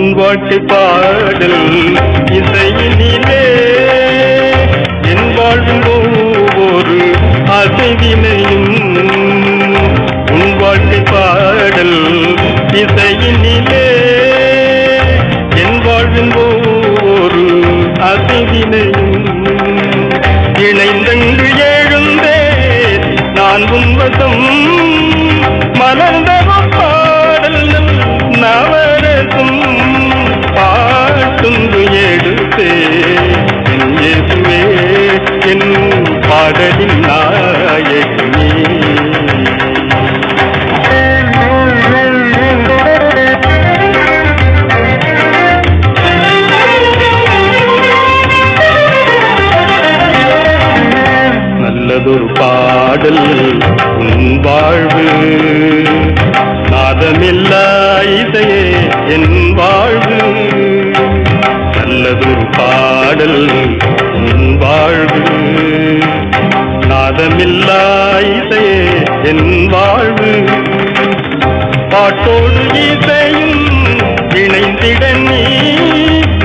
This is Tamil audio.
வாழ்க்கை பாடல் இசையினிலே என் வாழ்வின் ஒவ்வொரு அசைவினையும் உன் வாழ்க்கை பாடல் இசையினிலே என் வாழ்வின் ஒவ்வொரு அசைவினையும் இணைந்தங்கு எழுந்தேன் நான் உன்வசம் மலர்ந்த பாடல் நவரசம் பாட்டுந்து எடுத்தே என் இயேசுவே என் பாடலின் நாயகமே நல்லதொரு பாடல் உன் வாழ்வு நாதமில்லா இசையே என் வாழ்வு நல்லதொரு பாடல் உன் வாழ்வு நாதமில்லா இசையே என் வாழ்வு பாட்டோடு இசையும் இணைந்திட நீ